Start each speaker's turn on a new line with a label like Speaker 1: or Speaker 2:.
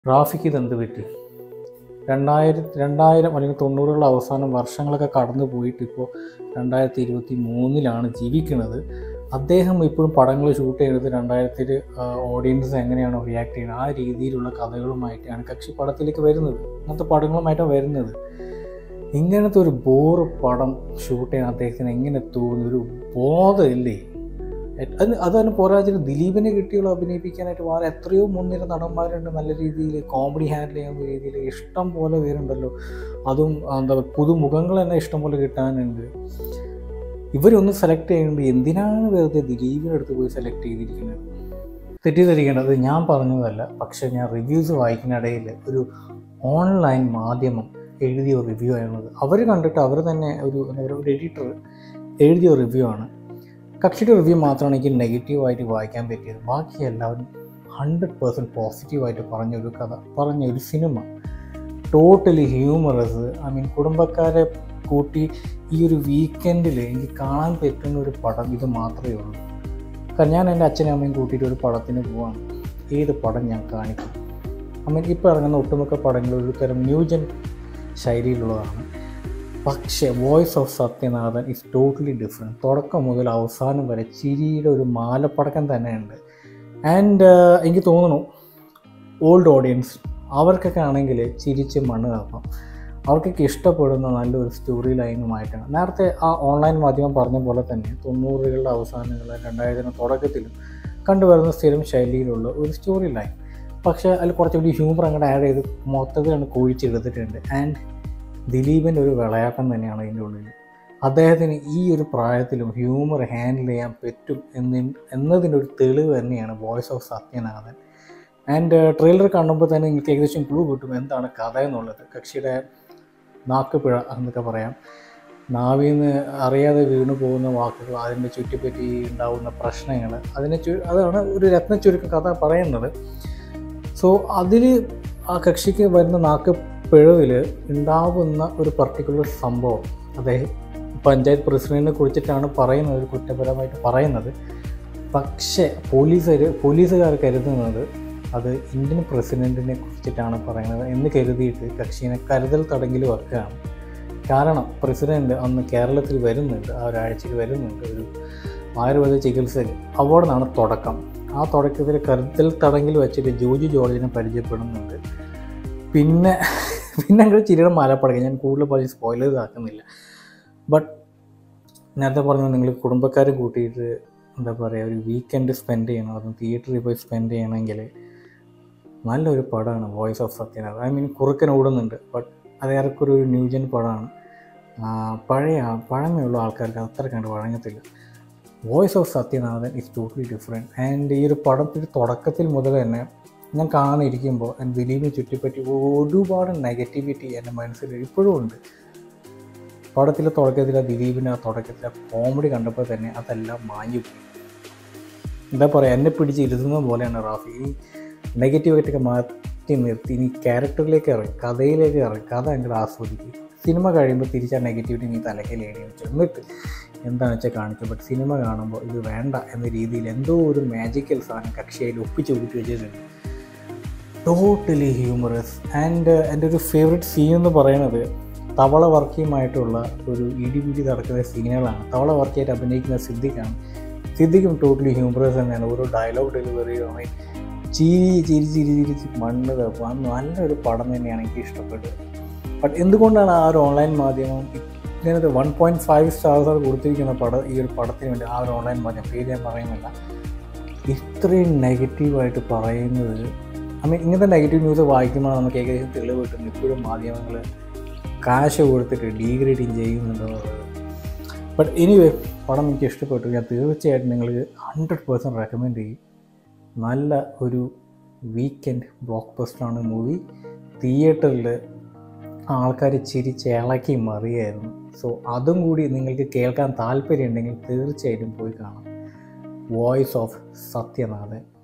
Speaker 1: traffic ഇതെന്ത് പറ്റി രണ്ടായിരത്തി രണ്ടായിരം അല്ലെങ്കിൽ തൊണ്ണൂറുകളുടെ അവസാനം വർഷങ്ങളൊക്കെ കടന്നു പോയിട്ട് ഇപ്പോൾ രണ്ടായിരത്തി ഇരുപത്തി മൂന്നിലാണ് ജീവിക്കുന്നത് അദ്ദേഹം ഇപ്പോഴും പടങ്ങൾ ഷൂട്ട് ചെയ്തത് രണ്ടായിരത്തിൽ ഓഡിയൻസ് എങ്ങനെയാണോ റിയാക്ട് ചെയ്യുന്നത് ആ രീതിയിലുള്ള കഥകളുമായിട്ടാണ് കക്ഷി പടത്തിലേക്ക് വരുന്നത് അങ്ങനത്തെ പടങ്ങളുമായിട്ടാണ് വരുന്നത് ഇങ്ങനത്തെ ഒരു ബോറ് പടം ഷൂട്ട് ചെയ്യാൻ അദ്ദേഹത്തിന് എങ്ങനെ തോന്നി ഒരു ബോധമില്ലേ എ- അത് അതന്നെ പോരാജിന് ദിലീപിനെ കിട്ടിയുള്ള അഭിനയിപ്പിക്കാനായിട്ട് വേറെ എത്രയോ മുൻനിര നടന്മാരുണ്ട് നല്ല രീതിയിൽ കോമഡി ഹാൻഡിൽ ചെയ്യുന്ന രീതിയിൽ ഇഷ്ടം പോലെ പേരുണ്ടല്ലോ അതും എന്താ പുതുമുഖങ്ങൾ തന്നെ ഇഷ്ടം പോലെ കിട്ടാനുണ്ട് ഇവരൊന്ന് സെലക്ട് ചെയ്യുന്നത് എന്തിനാണ് വെറുതെ ദിലീപിൻ്റെ അടുത്ത് പോയി സെലക്ട് ചെയ്തിരിക്കുന്നത് തെറ്റിദ്ധരിക്കേണ്ടത് ഞാൻ പറഞ്ഞതല്ല പക്ഷേ ഞാൻ റിവ്യൂസ് വായിക്കുന്നിടയിൽ ഒരു ഓൺലൈൻ മാധ്യമം എഴുതിയ ഒരു റിവ്യൂ ആയിരുന്നത് അവർ കണ്ടിട്ട് അവർ തന്നെ ഒരു എന്താ പറയുക ഒരു എഡിറ്റർ എഴുതിയ റിവ്യൂ ആണ് കക്ഷിയുടെ റിവ്യൂ മാത്രമാണ് എനിക്ക് നെഗറ്റീവായിട്ട് വായിക്കാൻ പറ്റിയത് ബാക്കി എല്ലാവരും ഹൺഡ്രഡ് പേഴ്സൻറ്റ് പോസിറ്റീവായിട്ട് പറഞ്ഞൊരു കഥ പറഞ്ഞ ഒരു cinema totally humorous I mean കുടുംബക്കാരെ കൂട്ടി ഈ ഒരു വീക്കെൻഡിൽ എനിക്ക് കാണാൻ പറ്റുന്ന ഒരു പടം ഇത് മാത്രമേ ഉള്ളൂ കാരണം ഞാൻ എൻ്റെ അച്ഛനും അമ്മയും കൂട്ടിയിട്ട് ഒരു പടത്തിന് പോവാണ് ഏത് പടം ഞാൻ കാണിക്കും ഐ മീൻ ഇപ്പോൾ ഇറങ്ങുന്ന ഒട്ടുമിക്ക പടങ്ങൾ ഒരു തരം ന്യൂജൻ ശൈലിയിലുള്ളതാണ് പക്ഷേ voice of Sathyanathan is totally different തുടക്കം മുതൽ അവസാനം വരെ ചിരിയുടെ ഒരു മാലപ്പടക്കം തന്നെയുണ്ട് ആൻഡ് എനിക്ക് തോന്നുന്നു ഓൾഡ് ഓഡിയൻസ് അവർക്കൊക്കെ ആണെങ്കിൽ ചിരിച്ച് മണ്ണ് കാക്കാം അവർക്കൊക്കെ ഇഷ്ടപ്പെടുന്ന നല്ലൊരു സ്റ്റോറി ലൈനുമായിട്ടാണ് നേരത്തെ ആ ഓൺലൈൻ മാധ്യമം പറഞ്ഞ പോലെ തന്നെ തൊണ്ണൂറുകളുടെ അവസാനങ്ങൾ രണ്ടായിരത്തിന് തുടക്കത്തിലും കണ്ടുവരുന്ന സ്ഥിരം ശൈലിയിലുള്ള ഒരു സ്റ്റോറി ലൈൻ പക്ഷേ അതിൽ കുറച്ചുകൂടി ഹ്യൂമർ അങ്ങോട്ട് ആഡ് ചെയ്ത് മൊത്തത്തിലാണ് കുഴിച്ചെടുത്തിട്ടുണ്ട് ആൻഡ് ദിലീപിൻ്റെ ഒരു വിളയാട്ടം തന്നെയാണ് അതിൻ്റെ ഉള്ളിൽ അദ്ദേഹത്തിന് ഈ ഒരു പ്രായത്തിലും ഹ്യൂമർ ഹാൻഡിൽ ചെയ്യാൻ പറ്റും എന്ന് എന്നതിൻ്റെ ഒരു തെളിവ് തന്നെയാണ് voice of Sathyanathan and trailer കാണുമ്പോൾ തന്നെ എനിക്ക് ഏകദേശം ക്ലൂ കിട്ടും എന്താണ് കഥ എന്നുള്ളത് കക്ഷിയുടെ നാക്കുപിഴ എന്നൊക്കെ പറയാം നാവിൽ നിന്ന് അറിയാതെ വീണു പോകുന്ന വാക്കുകൾ അതിൻ്റെ ചുറ്റിപ്പറ്റി ഉണ്ടാകുന്ന പ്രശ്നങ്ങൾ അതിനെ ചു അതാണ് ഒരു രത്ന ചുരുക്കം കഥ പറയുന്നത് സോ അതിൽ ആ കക്ഷിക്ക് വരുന്ന നാക്ക് പിഴവിൽ ഉണ്ടാവുന്ന ഒരു പർട്ടിക്കുലർ സംഭവം അദ്ദേഹം പഞ്ചായത്ത് പ്രസിഡന്റിനെ കുറിച്ചിട്ടാണ് പറയുന്നത് ഒരു കുറ്റപരമായിട്ട് പറയുന്നത് പക്ഷേ പോലീസുകാർ പോലീസുകാർ കരുതുന്നത് അത് ഇന്ത്യൻ പ്രസിഡന്റിനെ കുറിച്ചിട്ടാണ് പറയുന്നത് എന്ന് കരുതിയിട്ട് കക്ഷിനെ കരുതൽ തടങ്കിൽ വെക്കുകയാണ് കാരണം പ്രസിഡന്റ് അന്ന് കേരളത്തിൽ വരുന്നുണ്ട് ആ ഒരാഴ്ചയിൽ വരുന്നുണ്ട് ഒരു ആയുർവേദ ചികിത്സയിൽ അവിടെ നിന്നാണ് തുടക്കം ആ തുടക്കത്തിൽ കരുതൽ തടങ്കിൽ വെച്ചിട്ട് ജോജി ജോർജിനെ പരിചയപ്പെടുന്നുണ്ട് പിന്നെ പിന്നെ അങ്ങോട്ട് ചിരിയുടെ മലപ്പടക്കം ഞാൻ കൂടുതൽ പറഞ്ഞ് സ്പോയിലേഴ്സ് ആക്കുന്നില്ല ബട്ട് നേരത്തെ പറഞ്ഞു നിങ്ങൾ കുടുംബക്കാരെ കൂട്ടിയിട്ട് എന്താ പറയുക ഒരു വീക്കെൻഡ് സ്പെൻഡ് ചെയ്യണം അതും തിയേറ്ററിൽ പോയി സ്പെൻഡ് ചെയ്യണമെങ്കിൽ നല്ലൊരു പടമാണ് voice of Sathyanath I mean കുറുക്കൻ ഓടുന്നുണ്ട് ബട്ട് അത് ഏറെക്കൊരു ഒരു ന്യൂജൻ പടമാണ് ആ, പഴയ ആ- പഴമയുള്ള ആൾക്കാർക്ക് അത്ര കണ്ട് വഴങ്ങത്തില്ല voice of Sathyanathan is totally different and ഈ ഒരു പടത്തിൽ തുടക്കത്തിൽ മുതൽ തന്നെ ഞാൻ കാണാനിരിക്കുമ്പോൾ എൻ്റെ ദിലീപിനെ ചുറ്റിപ്പറ്റി ഒരുപാട് നെഗറ്റിവിറ്റി എൻ്റെ മനസ്സിൽ ഇപ്പോഴും ഉണ്ട് പടത്തിലെ തുടക്കത്തിൽ ആ ദിലീപിൻ്റെ ആ തുടക്കത്തിലെ കോമഡി കണ്ടപ്പോൾ തന്നെ അതെല്ലാം മാഞ്ഞു പോയി എന്താ പറയുക എന്നെ പിടിച്ച് ഇരുത്തുന്ന പോലെയാണ് റാഫി ഈ നെഗറ്റീവായിട്ടൊക്കെ മാറ്റി നിർത്തി ഇനി ക്യാരക്ടറിലേക്ക് ഇറങ്ങി കഥയിലേക്ക് ഇറങ്ങി കഥ അങ്ങോട്ട് ആസ്വദിക്കും സിനിമ കഴിയുമ്പോൾ തിരിച്ച് ആ നെഗറ്റിവിറ്റി നീ തലക്കയിൽ എഴുതി വെച്ചു എന്നിട്ട് എന്താണെന്ന് വെച്ചാൽ കാണിച്ചു ബട്ട് സിനിമ കാണുമ്പോൾ ഇത് വേണ്ട എന്ന രീതിയിൽ എന്തോ ഒരു മാജിക്കൽ സാധനം കക്ഷിയിൽ ഒപ്പിച്ച് ഒപ്പിച്ച് വെച്ചിട്ടുണ്ട് ടോട്ടലി ഹ്യൂമറസ് ആൻഡ് എൻ്റെ ഒരു ഫേവറേറ്റ് സീൻ എന്ന് പറയുന്നത് തവള വർക്കിയുമായിട്ടുള്ള ഒരു ഇടിപിടി നടക്കുന്ന സീനുകളാണ് തവള വർക്കിയായിട്ട് അഭിനയിക്കുന്ന സിദ്ദിഖാണ് സിദ്ദിഖും ടോട്ടലി ഹ്യൂമറസ് തന്നെയാണ് ഓരോ ഡയലോഗ് ഡെലിവറിയും ചിരി ചിരി ചിരി ചിരിച്ച് മണ്ണ് തപ്പും അത് നല്ലൊരു പടം തന്നെയാണ് എനിക്ക് ഇഷ്ടപ്പെട്ടത് ബട്ട് എന്തുകൊണ്ടാണ് ആ ഒരു ഓൺലൈൻ മാധ്യമം ഇങ്ങനത്തെ വൺ പോയിൻറ്റ് ഫൈവ് സ്റ്റാർസ് കൊടുത്തിരിക്കുന്ന പടം ഈ ഒരു പടത്തിന് വേണ്ടി ആ ഒരു ഓൺലൈൻ മാധ്യമം പേര് ഞാൻ പറയുന്നില്ല ഇത്രയും നെഗറ്റീവായിട്ട് പറയുന്നത് ഐ മീൻ ഇങ്ങനത്തെ നെഗറ്റീവ് ന്യൂസ് വായിക്കുമ്പോൾ നമുക്ക് ഏകദേശം തെളിവ് കിട്ടും ഇപ്പോഴും മാധ്യമങ്ങൾ കാശ് കൊടുത്തിട്ട് ഡീഗ്രേഡിങ് ചെയ്യുന്നുണ്ടോ ബട്ട് എനിവേ പടം എനിക്ക് ഇഷ്ടപ്പെട്ടു ഞാൻ തീർച്ചയായിട്ടും നിങ്ങൾക്ക് ഹൺഡ്രഡ് പേഴ്സൻറ്റ് റെക്കമെൻഡ് ചെയ്യും നല്ല ഒരു വീക്കെൻഡ് ബ്ലോക്ക് ബസ്റ്ററാണ് മൂവി തിയേറ്ററിൽ ആൾക്കാർ ചിരിച്ച് ഇളക്കി മറിയായിരുന്നു സോ അതും കൂടി നിങ്ങൾക്ക് കേൾക്കാൻ താല്പര്യമുണ്ടെങ്കിൽ തീർച്ചയായിട്ടും പോയി കാണാം വോയിസ് ഓഫ് സത്യനാഥൻ